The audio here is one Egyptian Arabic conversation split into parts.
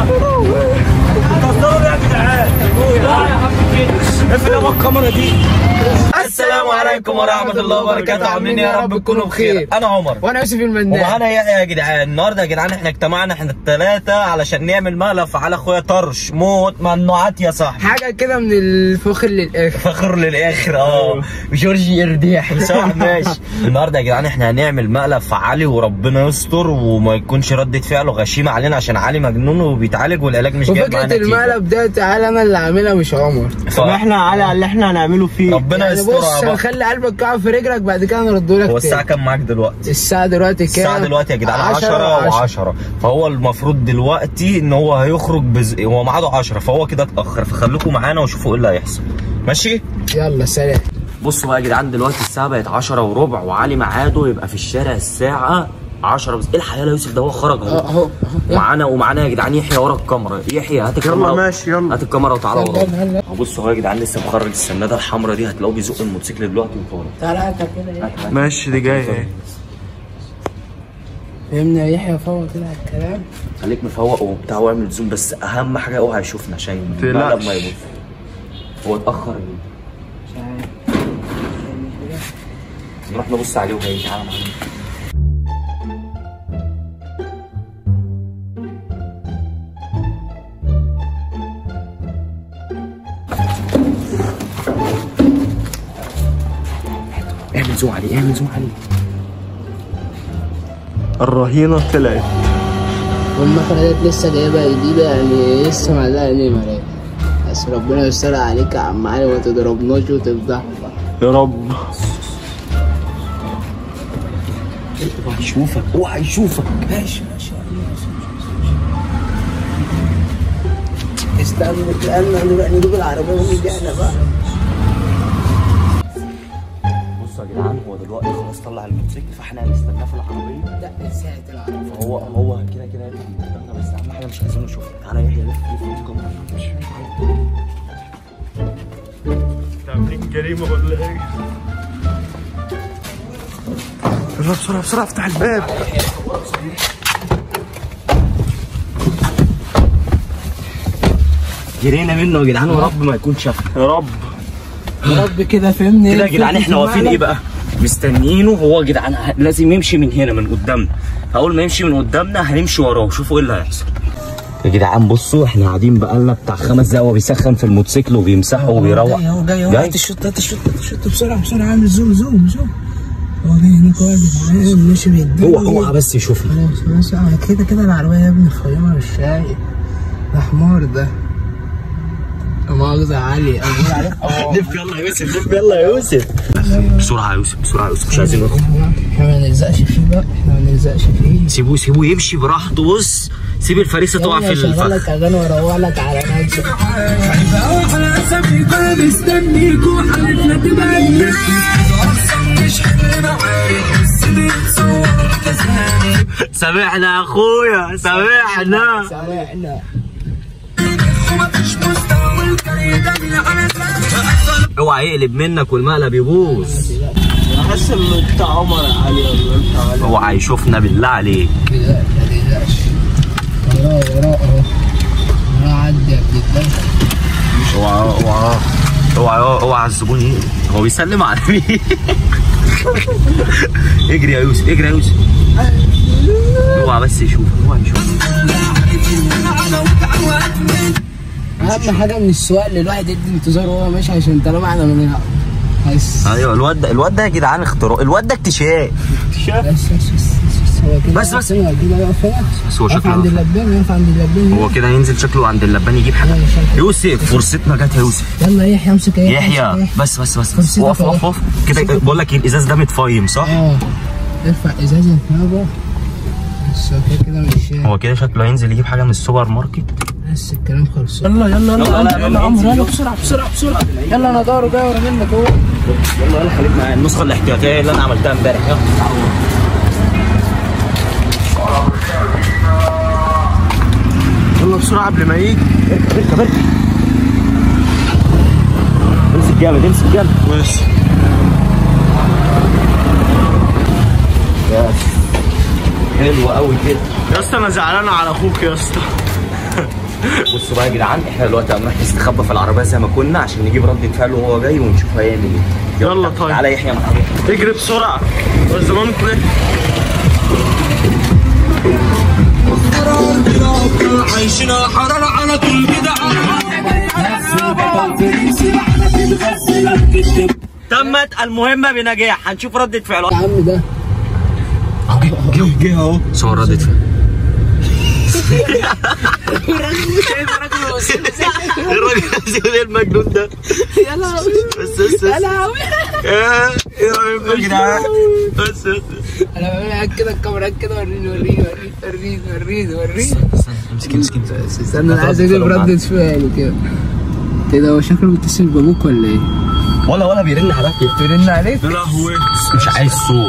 بتهزروا يا جدعان اقفل الكاميرا دي السلام عليكم ورحمة الله وبركاته عاملين إيه؟ يا رب تكونوا بخير أنا عمر وانا يوسف المنان ومعانا يحيى يا جدعان النهارده يا جدعان احنا اجتمعنا احنا الثلاثة علشان نعمل مقلب على اخويا طرش موت ممنوعات يا صاحبي حاجه كده من الفخر للاخر فخر للاخر اه جورجي يرديح صح ماشي النهارده يا جدعان احنا هنعمل مقلب في علي وربنا يستر وما يكونش ردة فعله غشيمه علينا عشان علي مجنون وبيتعالج والعلاج مش جايب وفكره معانا نتيجة. المقلب ده تعالى انا اللي عاملها مش عمر ف- احنا على اللي احنا هنعمله فيه ربنا يعني يسترها بص بقى هنخلي قلبك يقع في رجلك بعد كده نرده لك هو الساعة تاني. كام معاك دلوقتي؟ الساعه دلوقتي كام الساعة دلوقتي يا جدعان 10 10 و10 فهو المفروض دلوقتي ان هو هيخرج بز... هو ميعاده 10 فهو كده اتأخر فخليكم معانا وشوفوا ايه اللي هيحصل ماشي؟ يلا سلام بصوا بقى يا جدعان دلوقتي الساعة بقت 10 وربع وعلي ميعاده يبقى في الشارع الساعة 10 بس ايه الحياة يا يوسف ده هو خرج اهو اهو اهو ومعانا ومعانا يا جدعان يحيى ورا الكاميرا يحيى هات الكاميرا يلا ماشي، يلا. هات الكاميرا وتعالى يلا، ورا يلا. بصوا اهو يا جدعان لسه مخرج السنادة الحمراء دي هتلاقوه بيزق الموتوسيكل دلوقتي وطالع تعالى هات كده إيه. ماشي دي جايه فهمنا يا يحيى فوق كده على الكلام خليك مفوق وبتاع واعمل زوم بس اهم حاجه اوعى يشوفنا عشان تقلقش. المقلب ما يبص هو اتاخر ليه؟ مش عارف نروح نبص عليه وهي تعالى معانا اعمل زوم عليه اعمل زوم عليه الرهينه طلعت والمكنه ديت لسه جايبها جديده يعني لسه معلقه نمر يعني بس ربنا يستر عليك يا عم علي وما تضربناش وتفضحنا يا رب اوعى يشوفك اوعى يشوفك ماشي ماشي استنى استنى نروح نجيب العربيه ونيجي احنا بقى بصوا يا جدعان هو دلوقتي خلاص طلع الموتوسيكل فاحنا هنستناه في العربيه لا ساعه العربيه فهو هو كده كده هيبقى قدامنا بس اهم حاجه مش عايزين نشوفك تعالى يا يحيى لف لف لف الكاميرا تعملين جريمه ولا ايه؟ يلا بسرعه بسرعه افتح الباب جرينا منه يا جدعان ورب ما يكون شافنا يا رب يا رب كده فهمني كده يا جدعان احنا واقفين ايه بقى مستنيينه هو يا جدعان ه- لازم يمشي من هنا من قدامنا اول ما يمشي من قدامنا هنمشي وراه شوفوا ايه اللي هيحصل يا جدعان بصوا احنا قاعدين بقالنا بتاع خمس دقايق وهو بيسخن في الموتوسيكل وبيمسحه وبيروح جاي اهو جاي اهو جاي هات الشوط هات الشوط هات الشوط بسرعه بسرعه اعمل زوم زوم زوم هو جاي هناك هو يا جدعان ماشي بيديني اوعى اوعى بس يشوفنا خلاص ماشي اه كده كده العربيه يا ابني فايمه مش شايف ده حمار ده لا مؤاخذة علي أقول عليك لف يلا يا يوسف لف يلا يا يوسف بسرعه يا يوسف بسرعه يا يوسف مش عايزين نخرج احنا ما نلزقش فيه بقى احنا ما نلزقش فيه سيبوه سيبوه يمشي براحته بص سيب الفريسه تقع في شغال الفخ لك اغاني واروح لك على نفسك سامحنا يا اخويا سامحنا سامحنا اوعى يقلب منك والمقلب يبوظ حاسس ان بتاع عمر علي ولا بتاع علي اوعى يشوفنا بالله عليك لا ما تقلقش وراه وراه اهو وراه عدي يا ابن الدم اوعى اوعى اوعى اوعى الزبون يقلب هو بيسلم على مين اجري يا يوسف اجري يا يوسف اوعى بس يشوف اوعى يشوف اهم حاجه من السواق اللي الواحد يدي انتظار وهو ماشي عشان طالما احنا بنلعب بس ايوه الواد ده الواد ده يا جدعان اختراع الواد ده اكتشاف بس بس بس بس هو كده بس- بس. هو كده يقف هنا بس هو يقف شكله عند اللبان يقف عند اللبان هو كده هينزل شكله عند اللبان يجيب حاجه يلا شكله. يوسف فرصتنا جت يا يوسف يلا يحيى امسك يا يحيى يحيى امسك بس بس بس, بس. فرصتك وقف أهو. وقف وقف كده بقول لك ايه الازاز ده متفايم صح؟ اه ارفع ازازه نابا بس هو كده كده مش شايف. هو كده شكله هينزل يجيب حاجه من السوبر ماركت بس الكلام خلص يلا يلا يلا يلا يلا عمرو يلا بسرعه بسرعه بسرعه يلا انا دارو جاي ورا منك اهو يلا يلا خليك معايا النسخه الاحتياطيه اللي انا عملتها امبارح يلا يلا بسرعه قبل ما يجي اركب اركب امسك جامد امسك جامد ماشي حلو قوي كده يا اسطى انا زعلان على اخوك يا اسطى بصوا بقى يا جدعان احنا دلوقتي هنروح نستخبى في العربيه زي ما كنا عشان نجيب رده فعله وهو جاي ونشوف هيعمل ايه يلا طيب. تعالى يحيى معايا اجري بسرعه والزمان كله عايشنا حرارة على كل بدعة تمت المهمه بنجاح هنشوف رده فعله يا عم ده جه اهو صور رده فعل الراجل ايه المجنون ده يا لهوي بس بس يا لهوي ايه رايكم يا جدعان بس بس انا بعمل كده الكاميرا كده وريني وريني وريني وريني وريني امسك امسك استنى انا عايز اجيب ردة فعل كده كده هو شكله بيتصل بابوك ولا ايه؟ ولا ولا بيرن عليك بيرن عليك؟ يا لهوي مش عايز صوت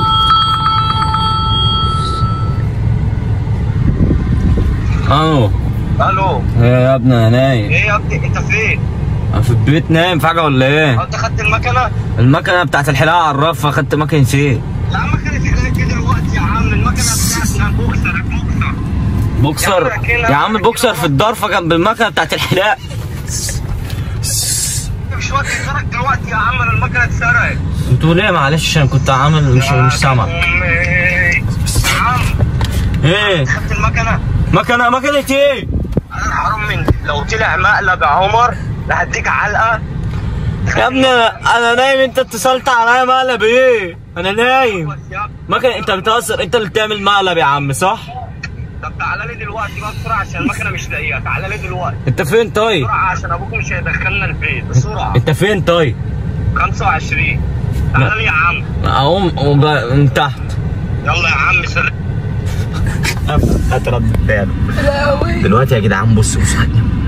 الو الو ايه يا ابني انا نايم ايه يا ابني انت فين؟ انا في البيت نايم في حاجه ولا ايه انت خدت المكنه؟ المكنه بتاعت الحلاقه عرفها خدت مكنه ايه يا عم كانت حلاقه كده دلوقتي يا عم المكنه بتاعتنا البوكسر البوكسر بوكسر يا عم بوكسر في الضرفه جنب المكنه بتاعت الحلاقه مش وقت اتسرق دلوقتي يا عم المكنه اتسرقت انتوا ليه معلش انا كنت عامل مش مش سامع أمي. يا عم ايه خدت المكنه مكنه مكنه ايه انا حرام من لو طلع مقلب يا عمر لا هديك علقه يا ابني انا أنا نايم انت اتصلت عليا مقلب ايه انا نايم بس يا ابني مكنه انت بتهزر انت اللي بتعمل مقلب يا عم صح طب تعالى لي دلوقتي بقى بسرعه عشان المكنه مش لاقيها تعالى لي دلوقتي انت فين طيب بسرعه عشان ابوك مش هيدخلنا البيت بسرعه انت فين طيب 25 تعالى لي يا عم اقوم أقوم من تحت يلا يا عم سلام هترد فعله دلوقتي يا جدعان بص بص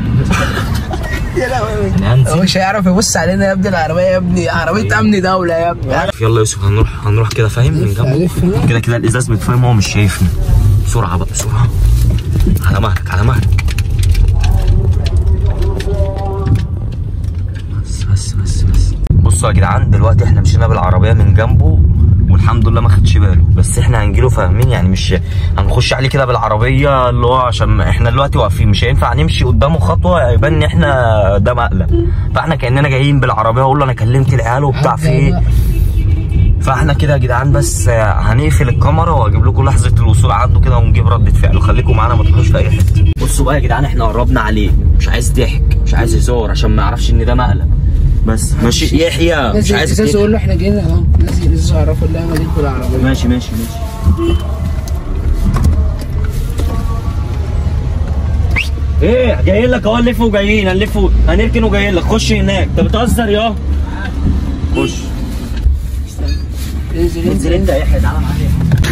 يا لهوي انا هو هنزل مش هيعرف يبص علينا يا ابني العربية يا ابني عربية أمن دولة يا ابني يلا يوسف هنروح هنروح كده فاهم من لف جنبه هنا. كده كده الازاز متفاهم هو مش شايفني بسرعه بقى بسرعه على مهلك على مهلك بس بس بس بس بصوا يا جدعان دلوقتي احنا مشينا بالعربيه من جنبه والحمد لله ما خدش باله بس احنا هنجيله فاهمين يعني مش هنخش عليه كده بالعربيه اللي هو عشان احنا دلوقتي واقفين مش هينفع نمشي قدامه خطوه يبان ان احنا ده مقلب فاحنا كاننا جايين بالعربيه اقول له انا كلمت العيال وبتاع في ايه فاحنا كده يا جدعان بس آه، هنقفل الكاميرا واجيب لكم لحظه الوصول عنده كده ونجيب رده فعله خليكم معانا ما تروحوش في اي حته بصوا بقى يا جدعان احنا قربنا عليه مش عايز ضحك مش عايز هزار عشان ما يعرفش ان ده مقلب بس ماشي يحيى مش نازل عايز الازاز كده. يقول له احنا جينا اهو نازل الازاز عرفه اللي انا جيت بالعربية ماشي ماشي ماشي ايه جايين لك اهو نلف وجايين هنلف و- هنركن وجايين لك خش هناك انت بتهزر يا خش انزل انزل انت يا يحيى تعالى معايا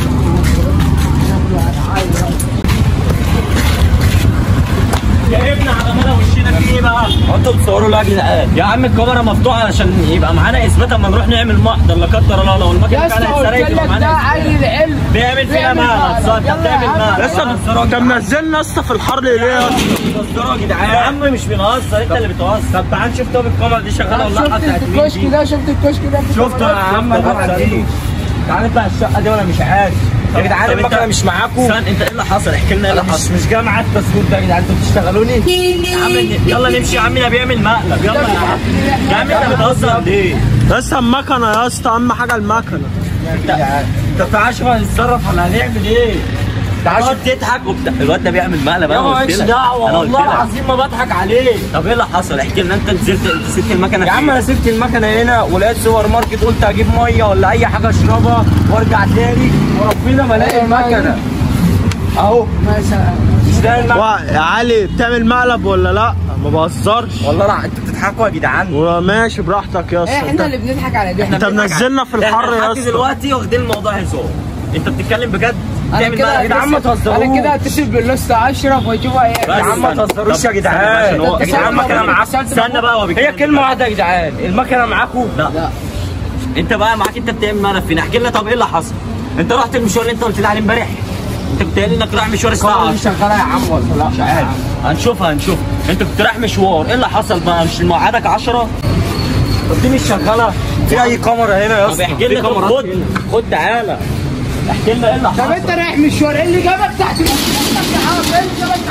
جايبنا على مدى وشنا في ايه بقى؟ انتوا بتصوروا لا يا جدعان يا عم الكاميرا مفتوحه عشان يبقى معانا اثبات اما نروح نعمل محضر لا قدر الله لو المكنه يا اسطى فعلا قلت اتسرقت يبقى لك ده معانا إثبات. عيل علم بيعمل فينا بيعمل مال مقلب. انت يلا يا بتعمل عم. مال لسه انت منزلنا يا اسطى في الحر ليه يا اسطى؟ بتهزروا يا جدعان يا عم مش بنهزر انت اللي بتهزر طب تعال نشوف طب الكاميرا دي شغاله ولا لا شفت بتاعت مين الكشك دي ده شفت الكشك ده شفته يا عم انا تعال نطلع الشقه دي وانا مش عارف يا جدعان المكنه مش معاكم استنى انت ايه اللي حصل احكي لنا ايه اللي حصل مش جاي معاك التصوير ده يا جدعان انتوا بتشتغلوني يا عم يلا نمشي يا عم ده بيعمل مقلب يلا يا عم يا عم انت بتهزر ليه؟ لسه المكنه يا اسطى اهم حاجه المكنه انت انت تعالى شوف هنتصرف ولا هنعمل ايه؟ تقعد تضحك وبتاع الواد ده بيعمل مقلب انا قلت لك دعوه أنا قلت والله لك. العظيم ما بضحك عليه طب ايه اللي حصل؟ احكي لنا انت نزلت انت سبت المكنه يا عم انا سبت المكنه هنا ولقيت سوبر ماركت قلت اجيب ميه ولا اي حاجه اشربها وارجع تاني وربنا ما الاقي المكنه اهو مثلا مش لاقي المكنه يا علي بتعمل مقلب ولا لا؟ ما بهزرش والله لا انتوا بتضحكوا يا جدعان وماشي براحتك يا اسطى احنا اللي بنضحك على دي انت منزلنا في الحر يا احنا اسطى دلوقتي واخدين الموضوع هزار انت بتتكلم بجد انا بتعمل كده مقلب. يا عم ما تهزروش انا كده هتصل باللوست اشرف واشوف ايه بس يا عم ما استنى. تهزروش طب يا جدعان. استنى عشان هو- انت يا جدعان سامع المكنه بقول معاكم اتصلت استنى بقى هو بيتكلم هي كلمه واحده يا جدعان المكنه معاكم لا لا انت بقى معاك انت بتعمل مقلب فينا احكي لنا طب ايه اللي حصل انت رحت المشوار اللي انت قلت لي عليه امبارح انت كنت قايل انك رايح مشوار الساعه الكاميرا 10 دي شغاله يا عم ولا لا مش عارف هنشوفها هنشوف انت كنت رايح مشوار ايه اللي حصل بقى مش موعدك 10 طب دي مش شغاله في اي كاميرا هنا يا طب اسطى احكي في لنا طب كاميرات خد هنا. خد تعالى احكي لنا ايه اللي طب حصل انت رايح مشوار ايه اللي جابك تحت بيتك يا عم ايه اللي جابك تحت بيتك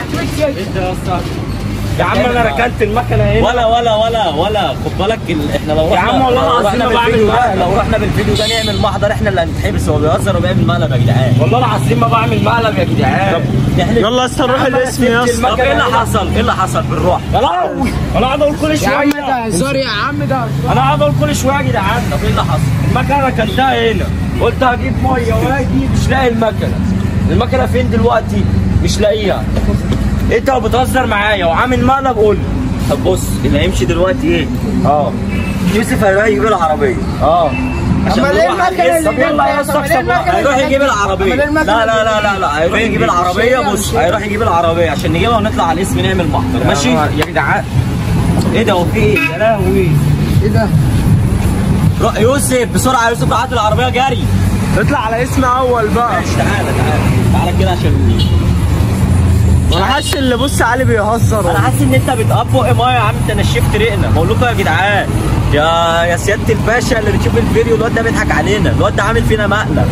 انت يا اسطى يا عم انا ركنت المكنه هنا ولا ولا ولا ولا خد بالك ال... احنا لو يا رحنا عم والله لو العظيم رحنا ما بعمل بالفيديو ده مقلب. لو رحنا بالفيديو ده نعمل محضر احنا اللي هنتحبس هو بيهزر وبيعمل مقلب يا جدعان والله العظيم ما بعمل مقلب يا جدعان يلا يا اسطى نروح الاسم يا اسطى طب ايه اللي حصل؟ ايه اللي حصل بالروح؟ يا لهوي انا قاعد اقول كل يا عم شويه ده هزار يا عم ده انا قاعد اقول كل شويه يا جدعان طب ايه اللي حصل؟ المكنه ركنتها هنا قلت هجيب ميه واجي مش لاقي المكنه المكنه فين دلوقتي مش لاقيها انت لو بتهزر معايا وعامل مقلب قول لي. طب بص اللي هيمشي دلوقتي ايه؟ اه يوسف هيروح يجيب العربيه اه عشان أمال إيه نروح على المكنة الاسم. اللي طب يلا يا جنبي؟ اسطى أمال إيه اكسب المكنة اللي هيروح يجيب جنبي؟ العربيه أمال إيه لا المكنة لا لا لا لا هيروح فين يجيب دي؟ العربيه مش بص هي. هيروح يجيب العربيه عشان نجيبها ونطلع على الاسم نعمل محضر ماشي يا جدعان ايه ده هو في ايه يا لهوي ايه ده؟ روح يوسف بسرعه يا يوسف تعالى العربيه جري اطلع على اسم اول بقى ماشي تعالى تعالى تعالى كده عشان انا حاسس اللي بص علي بيهزر انا حاسس ان انت بتقبق ميه يا عم انت نشفت رقنا بقول لكم يا جدعان يا يا سياده الباشا اللي بتشوف الفيديو الواد ده بيضحك علينا الواد ده عامل فينا مقلب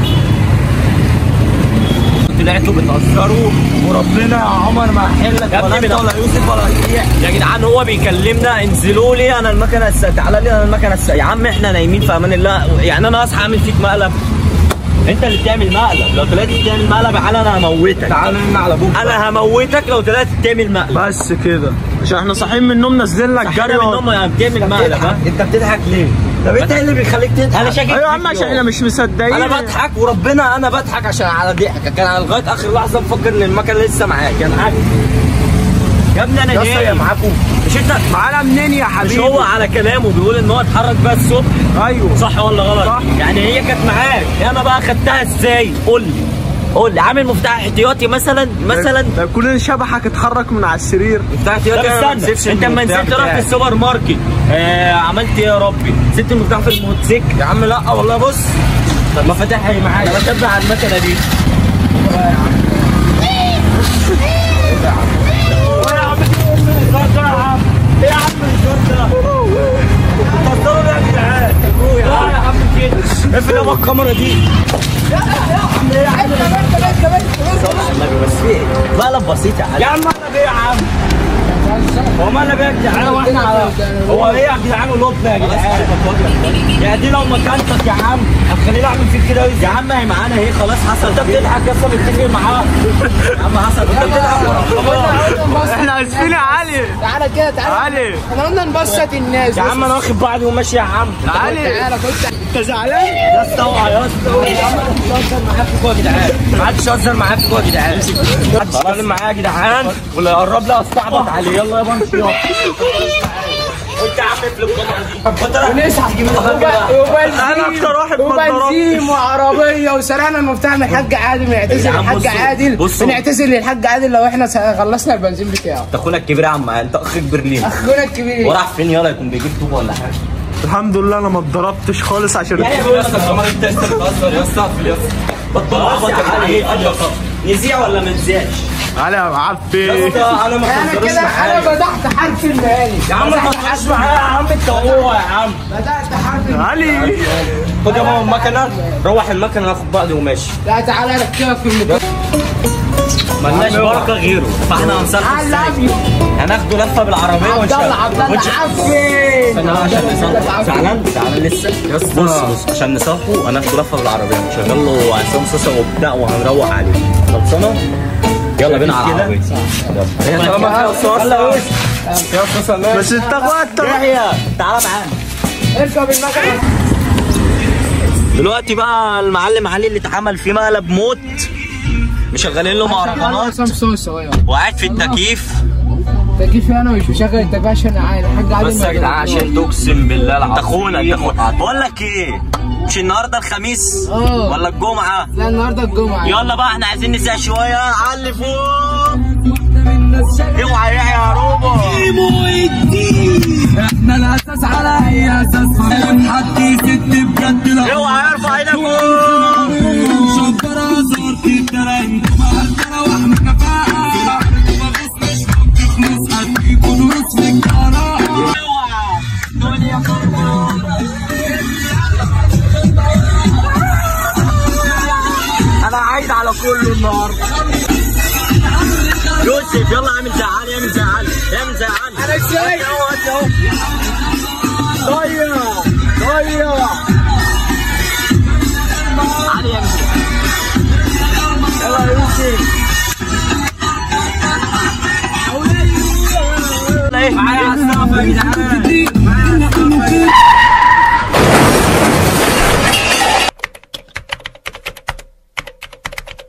طلعتوا بتهزروا وربنا يا عمر ما هحلك يا ولا ابني انت من- ولا يوسف ولا ريح يا جدعان هو بيكلمنا انزلوا لي انا المكنه الس... تعالى لي انا المكنه الس... يا عم احنا نايمين في امان الله يعني انا اصحى اعمل فيك مقلب انت اللي بتعمل مقلب لو طلعت بتعمل مقلب تعالى انا هموتك تعالى نرن على ابوك انا هموتك لو طلعت بتعمل مقلب بس كده عشان احنا صاحيين من النوم نازلين لك جري جري من امي يعني بتعمل مقلب ها انت بتضحك ليه؟ طب انت ايه اللي بيخليك تضحك؟ انا شاكك ايوه يا عم فيك عشان يوم. احنا مش مصدقين انا بضحك وربنا انا بضحك عشان على ضحكك انا لغايه اخر لحظه مفكر ان المكنه لسه معاك انا عارف يا ابني انا يا اسطى يا نايم معاكم مش انت معانا منين يا مش حبيبي هو على كلامه بيقول ان هو اتحرك بقى الصبح ايوه صح ولا غلط؟ صح. يعني هي كانت معاك انا بقى خدتها ازاي؟ قول لي قول لي عامل مفتاح احتياطي مثلا مثلا ده يكون شبحك اتحرك من على السرير مفتاح طب احتياطي أنا ما استنى بنزلش انت لما المفتاح نزلت رحت بتاعي. السوبر ماركت آه عملت ايه يا ربي؟ سبت المفتاح في الموتوسيكل يا عم لا والله بص طب ما فاتحها معايا طب اتبع على المكنه دي يا عم الهزار ده يا عم ايه يا عم الهزار ده؟ بتهزروا ليه يا جدعان؟ لا يا عم كده اقفل يابا الكاميرا دي بس في ايه؟ مقلب بسيط يا يا علي عم مقلب ايه يا عم؟ هو مقلب ايه يا جدعان؟ هو احنا على هو ايه يا جدعان ولبنا يا جدعان؟ يا دي لو مكانتك يا عم هتخليني اعمل فيك كده يا عم هي معانا اهي خلاص حصل انت بتضحك يا اسطى بتتفق معاه يا عم حصل انت بتضحك ورا احنا اسفين يا علي تعالى كده تعالى علي احنا قلنا نبسط الناس يا عم انا واخد بعضي وماشي يا عم علي تعالى خد انت زعلان يا اسطى اوعى يا اسطى يا عم انا مش هزر معاك فيكوا يا جدعان ما حدش يهزر معاك فيكوا يا جدعان ما حدش يتكلم معايا يا جدعان واللي يقرب لي استعبط عليه يلا يابا امشي يلا وانت يا عم اقفل الكاميرا دي ونسحب تجيب انا اكتر واحد ما وبنزين وعربيه وسرقنا المفتاح من الحاج عادل بنعتذر يا عم للحاج بصوا- عادل بصوا. بنعتذر للحاج عادل لو احنا س- خلصنا البنزين بتاعه انت اخونا الكبير يا عم انت اخ كبير ليه؟ اخونا الكبير وراح فين يلا يكون بيجيب طوبه ولا حاجه الحمد لله انا ما اتضربتش خالص عشان يا اسطى الكاميرا انت لسه بتهزر يا اسطى اقفل يا اسطى بطل عبط يا علي نذيع ولا ما نذيعش؟ علي يا يا معفي اسطى انا ما انا تهزروش كده انا معايا بدأت حرف المالي يا عم ما تهزرش معايا يا عم انت هو يا عم بدأت حرف المالي علي خد يا ماما المكنه روح المكنه ناخد بعض وماشي لا تعالى ركبك في المكان ملناش بركه غيره فاحنا هنصرف I السنه love you هناخده لفه بالعربيه عبد الله عبد الله عفين استنى بقى عشان نصحه زعلان زعلان لسه يا اسطى. بص بص عشان نصحه هناخده لفه بالعربيه هنشغل له عصام صوصه وبتاع وهنروق عليه خلصانه يلا بينا على العربيه هي طالما فيها صوص يا اسطى سلام بس انت اخوات يحيى تعالى معانا اركب المكنه دلوقتي بقى المعلم علي اللي اتعمل فيه مقلب موت مشغلين له مهرجانات عصام صوصه ايوه وقاعد في التكييف تكييف انا مش مشغل التكييف عشان عادي الحاج عادل بس يا ما جدعان عشان تقسم بالله انت العظيم اخونا انت اخونا بقول لك ايه مش النهارده الخميس اه. ولا الجمعه لا النهارده الجمعه يلا بقى احنا عايزين نسيح شويه علي فوق اوعى يا يا روبو احنا الاساس على اي اساس ونحط ست بجد لا اوعى ارفع ايدك فوق مشبرة صورت الترند مهدرة واحنا كفاءة ببص مش ممكن فلوس هتجيبوا دروس في القراءة انا عايد على كله النهارده يوسف يلا اعمل زي علي اعمل زي علي اعمل زي علي انا شايف اهو اهو ضيع ضيع علي يا يوسف يلا يا يوسف معايا على السقف يا جدعان